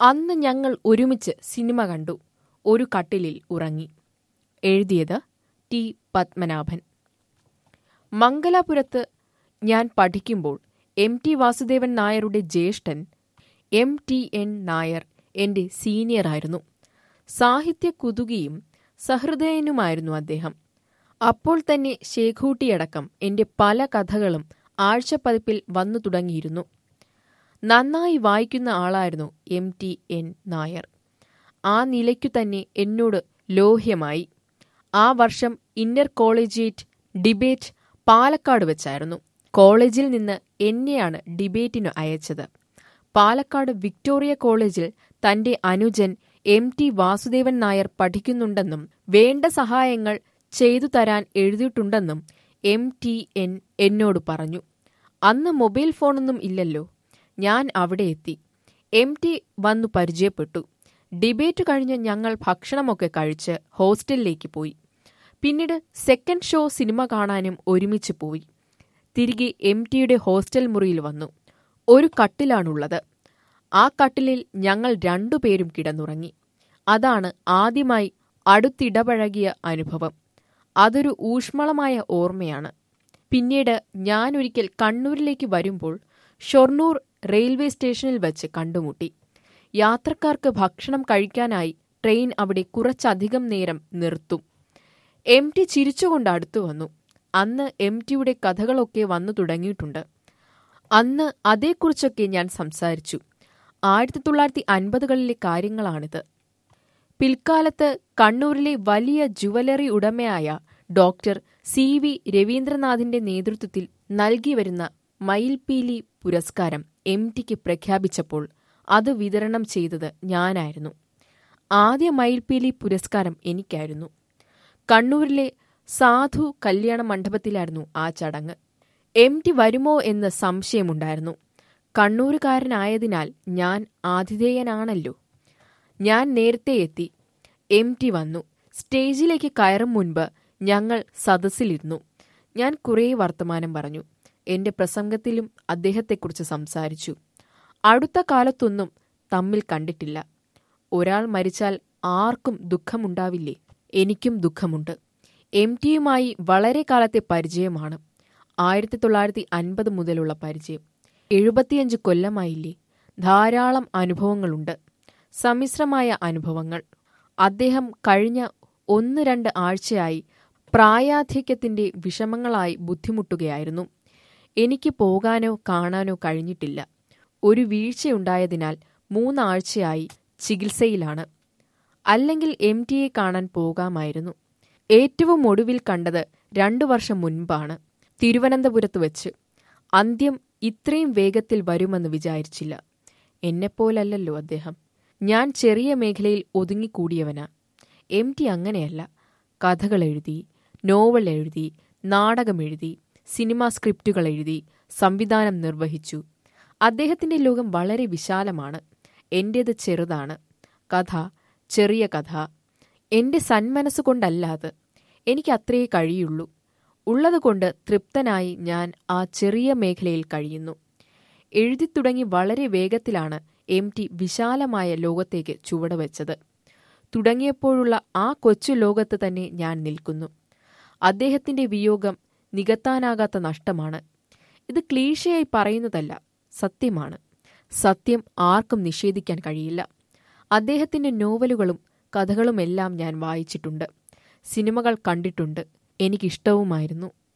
അന്ന് ഞങ്ങൾ ഒരുമിച്ച് സിനിമ കണ്ടു ഒരു കട്ടിലിൽ ഉറങ്ങി എഴുതിയത് ടി പത്മനാഭൻ മംഗലാപുരത്ത് ഞാൻ പഠിക്കുമ്പോൾ എം ടി വാസുദേവൻ നായരുടെ ജ്യേഷ്ഠൻ എം ടി എൻ നായർ എന്റെ സീനിയറായിരുന്നു സാഹിത്യ കുതുകിയും സഹൃദയനുമായിരുന്നു അദ്ദേഹം അപ്പോൾ തന്നെ ശേഖൂട്ടിയടക്കം എന്റെ പല കഥകളും ആഴ്ചപ്പതിപ്പിൽ വന്നു തുടങ്ങിയിരുന്നു നന്നായി വായിക്കുന്ന ആളായിരുന്നു എം ടി എൻ നായർ ആ നിലയ്ക്കു തന്നെ എന്നോട് ലോഹ്യമായി ആ വർഷം ഇന്റർ കോളേജിയേറ്റ് ഡിബേറ്റ് പാലക്കാട് വെച്ചായിരുന്നു കോളേജിൽ നിന്ന് എന്നെയാണ് ഡിബേറ്റിനു അയച്ചത് പാലക്കാട് വിക്ടോറിയ കോളേജിൽ തന്റെ അനുജൻ എം ടി വാസുദേവൻ നായർ പഠിക്കുന്നുണ്ടെന്നും വേണ്ട സഹായങ്ങൾ ചെയ്തു തരാൻ എഴുതിയിട്ടുണ്ടെന്നും എം ടി എൻ എന്നോട് പറഞ്ഞു അന്ന് മൊബൈൽ ഫോണൊന്നും ഇല്ലല്ലോ ഞാൻ അവിടെ എത്തി എം ടി വന്നു പരിചയപ്പെട്ടു ഡിബേറ്റ് കഴിഞ്ഞ് ഞങ്ങൾ ഭക്ഷണമൊക്കെ കഴിച്ച് ഹോസ്റ്റലിലേക്ക് പോയി പിന്നീട് സെക്കൻഡ് ഷോ സിനിമ കാണാനും ഒരുമിച്ച് പോയി തിരികെ എം ടിയുടെ ഹോസ്റ്റൽ മുറിയിൽ വന്നു ഒരു കട്ടിലാണുള്ളത് ആ കട്ടിലിൽ ഞങ്ങൾ രണ്ടുപേരും കിടന്നുറങ്ങി അതാണ് ആദ്യമായി അടുത്തിടപഴകിയ അനുഭവം അതൊരു ഊഷ്മളമായ ഓർമ്മയാണ് പിന്നീട് ഞാനൊരിക്കൽ കണ്ണൂരിലേക്ക് വരുമ്പോൾ ഷൊർണൂർ റെയിൽവേ സ്റ്റേഷനിൽ വച്ച് കണ്ടുമുട്ടി യാത്രക്കാർക്ക് ഭക്ഷണം കഴിക്കാനായി ട്രെയിൻ അവിടെ കുറച്ചധികം നേരം നിർത്തും എം ടി ചിരിച്ചുകൊണ്ട് അടുത്തു വന്നു അന്ന് എം ടിയുടെ കഥകളൊക്കെ വന്നു തുടങ്ങിയിട്ടുണ്ട് അന്ന് അതേക്കുറിച്ചൊക്കെ ഞാൻ സംസാരിച്ചു ആയിരത്തി തൊള്ളായിരത്തി അൻപതുകളിലെ കാര്യങ്ങളാണിത് പിൽക്കാലത്ത് കണ്ണൂരിലെ വലിയ ജുവലറി ഉടമയായ ഡോക്ടർ സി വി രവീന്ദ്രനാഥിന്റെ നേതൃത്വത്തിൽ നൽകി വരുന്ന മയിൽപീലി പുരസ്കാരം എം ടിക്ക് പ്രഖ്യാപിച്ചപ്പോൾ അത് വിതരണം ചെയ്തത് ഞാനായിരുന്നു ആദ്യ മയിൽപീലി പുരസ്കാരം എനിക്കായിരുന്നു കണ്ണൂരിലെ സാധു കല്യാണ മണ്ഡപത്തിലായിരുന്നു ആ ചടങ്ങ് എം ടി വരുമോ എന്ന് സംശയമുണ്ടായിരുന്നു കണ്ണൂരുകാരനായതിനാൽ ഞാൻ ആതിഥേയനാണല്ലോ ഞാൻ നേരത്തെ എത്തി എം ടി വന്നു സ്റ്റേജിലേക്ക് കയറും മുൻപ് ഞങ്ങൾ സദസ്സിലിരുന്നു ഞാൻ കുറേ വർത്തമാനം പറഞ്ഞു എന്റെ പ്രസംഗത്തിലും അദ്ദേഹത്തെക്കുറിച്ച് സംസാരിച്ചു അടുത്ത കാലത്തൊന്നും തമ്മിൽ കണ്ടിട്ടില്ല ഒരാൾ മരിച്ചാൽ ആർക്കും ദുഃഖമുണ്ടാവില്ലേ എനിക്കും ദുഃഖമുണ്ട് എം ടിയുമായി വളരെ കാലത്തെ പരിചയമാണ് ആയിരത്തി തൊള്ളായിരത്തി അൻപത് മുതലുള്ള പരിചയം എഴുപത്തിയഞ്ച് കൊല്ലമായില്ലേ ധാരാളം അനുഭവങ്ങളുണ്ട് സമ്മിശ്രമായ അനുഭവങ്ങൾ അദ്ദേഹം കഴിഞ്ഞ ഒന്ന് രണ്ട് ആഴ്ചയായി പ്രായാധിക്യത്തിന്റെ വിഷമങ്ങളായി ബുദ്ധിമുട്ടുകയായിരുന്നു എനിക്ക് പോകാനോ കാണാനോ കഴിഞ്ഞിട്ടില്ല ഒരു വീഴ്ചയുണ്ടായതിനാൽ മൂന്നാഴ്ചയായി ചികിത്സയിലാണ് അല്ലെങ്കിൽ എം ടിയെ കാണാൻ പോകാമായിരുന്നു ഏറ്റവും ഒടുവിൽ കണ്ടത് രണ്ടു വർഷം മുൻപാണ് തിരുവനന്തപുരത്ത് വെച്ച് അന്ത്യം ഇത്രയും വേഗത്തിൽ വരുമെന്ന് വിചാരിച്ചില്ല എന്നെപ്പോലല്ലല്ലോ അദ്ദേഹം ഞാൻ ചെറിയ മേഖലയിൽ ഒതുങ്ങിക്കൂടിയവനാ എം ടി അങ്ങനെയല്ല കഥകൾ എഴുതി നോവൽ എഴുതി നാടകം എഴുതി സിനിമാ സ്ക്രിപ്റ്റുകൾ എഴുതി സംവിധാനം നിർവഹിച്ചു അദ്ദേഹത്തിന്റെ ലോകം വളരെ വിശാലമാണ് എന്റേത് ചെറുതാണ് കഥ ചെറിയ കഥ എന്റെ സന്മനസ്സുകൊണ്ടല്ലാതെ എനിക്ക് അത്രയേ കഴിയുള്ളൂ ഉള്ളതുകൊണ്ട് തൃപ്തനായി ഞാൻ ആ ചെറിയ മേഖലയിൽ കഴിയുന്നു എഴുതിത്തുടങ്ങി വളരെ വേഗത്തിലാണ് എം ടി വിശാലമായ ലോകത്തേക്ക് ചുവടുവെച്ചത് തുടങ്ങിയപ്പോഴുള്ള ആ കൊച്ചു ലോകത്ത് തന്നെ ഞാൻ നിൽക്കുന്നു അദ്ദേഹത്തിന്റെ വിയോഗം നികത്താനാകാത്ത നഷ്ടമാണ് ഇത് ക്ലീഷയായി പറയുന്നതല്ല സത്യമാണ് സത്യം ആർക്കും നിഷേധിക്കാൻ കഴിയില്ല അദ്ദേഹത്തിന്റെ നോവലുകളും കഥകളുമെല്ലാം ഞാൻ വായിച്ചിട്ടുണ്ട് സിനിമകൾ കണ്ടിട്ടുണ്ട് എനിക്കിഷ്ടവുമായിരുന്നു